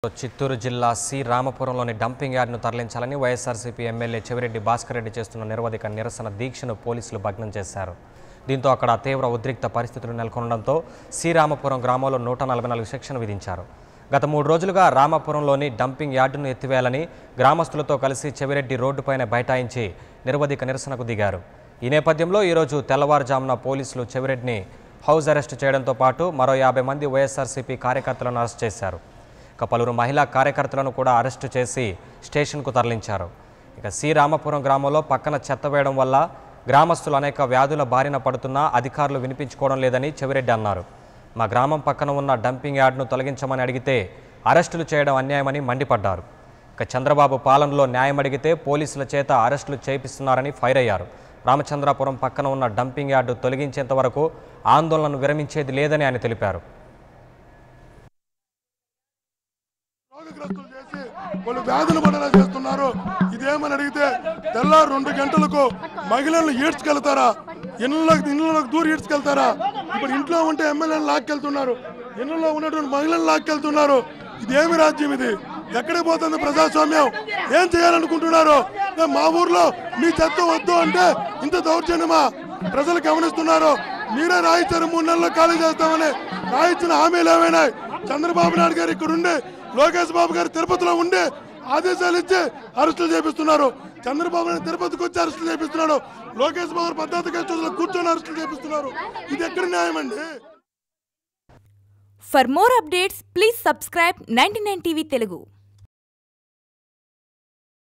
చిత్తూరు జిల్లా C రామపురంలోని dumping యార్డ్ను తరలించాలని వైఎస్ఆర్సీపీ ఎమ్మెల్యే చెవిరెడ్డి భాస్కర్ రెడ్డి చేస్తున్న నిరవధిక నిరసన దీక్షను పోలీసులు భగ్నం చేశారు దీంతో అక్కడ తీవ్ర ఉద్రిక్త పరిస్థితులు నెలకొనడంతో సి రామపురం గ్రామంలో నూట నలభై నాలుగు సెక్షన్ విధించారు గత మూడు రోజులుగా రామపురంలోని డంపింగ్ యార్డును ఎత్తివేయాలని గ్రామస్తులతో కలిసి చెవిరెడ్డి రోడ్డుపైన బైఠాయించి నిరవధిక నిరసనకు దిగారు ఈ నేపథ్యంలో ఈరోజు తెల్లవారుజామున పోలీసులు చెవిరెడ్డిని హౌస్ అరెస్టు చేయడంతో పాటు మరో యాభై మంది వైఎస్ఆర్సీపీ కార్యకర్తలను అరెస్ట్ చేశారు ఇక పలువురు మహిళా కార్యకర్తలను కూడా అరెస్టు చేసి స్టేషన్కు తరలించారు ఇక సి రామపురం గ్రామంలో పక్కన చెత్త వేయడం వల్ల గ్రామస్తులు అనేక వ్యాధుల బారిన పడుతున్నా అధికారులు వినిపించుకోవడం లేదని చెవిరెడ్డి అన్నారు మా గ్రామం పక్కన ఉన్న డంపింగ్ యార్డ్ను తొలగించమని అడిగితే అరెస్టులు చేయడం అన్యాయమని మండిపడ్డారు ఇక చంద్రబాబు పాలనలో న్యాయం అడిగితే పోలీసుల చేత అరెస్టులు చేపిస్తున్నారని ఫైర్ అయ్యారు రామచంద్రాపురం పక్కన ఉన్న డంపింగ్ యార్డు తొలగించేంత వరకు ఆందోళనను విరమించేది లేదని ఆయన తెలిపారు రోగగ్రస్తులు చేసి వాళ్ళు వ్యాధులు పడేలా చేస్తున్నారు ఇదేమని అడిగితే తెల్లారు రెండు గంటలకు మహిళలను ఈడ్చుకెళ్తారా ఇళ్ళలోకి ఇళ్ళలోకి దూరి ఈడ్చుకెళ్తారా ఇప్పుడు ఇంట్లో ఉంటే ఎమ్మెల్యేలు లాక్కెళ్తున్నారు ఇళ్ళలో ఉన్నటువంటి మహిళలు లాక్కెళ్తున్నారు ఇదేమి రాజ్యం ఇది ఎక్కడికి పోతుంది ప్రజాస్వామ్యం ఏం చేయాలనుకుంటున్నారు ఏ మా ఊర్లో మీ చెత్త వద్దు అంటే ఇంత దౌర్జన్యమా ప్రజలు గమనిస్తున్నారు మీరే రాయించారు మూడు నెలల్లో ఖాళీ చేస్తామని రాయించిన హామీలు ఏమైనా చంద్రబాబు నాయుడు గారు ఇక్కడ ఉండి లోకేష్ బాబు గారు తిరుపతిలో ఉండి ఆదేశాలు ఇచ్చి అరెస్టులు చేపిస్తున్నారు చంద్రబాబు నాయుడు తిరుపతికి వచ్చి అరెస్టులు చేపిస్తున్నాడు లోకేష్ బాబు పద్ధతి కేసులో కూర్చొని అరెస్టులు చేపిస్తున్నారు ఇది ఎక్కడ న్యాయం అండి For more updates, please subscribe 99 TV Telugu.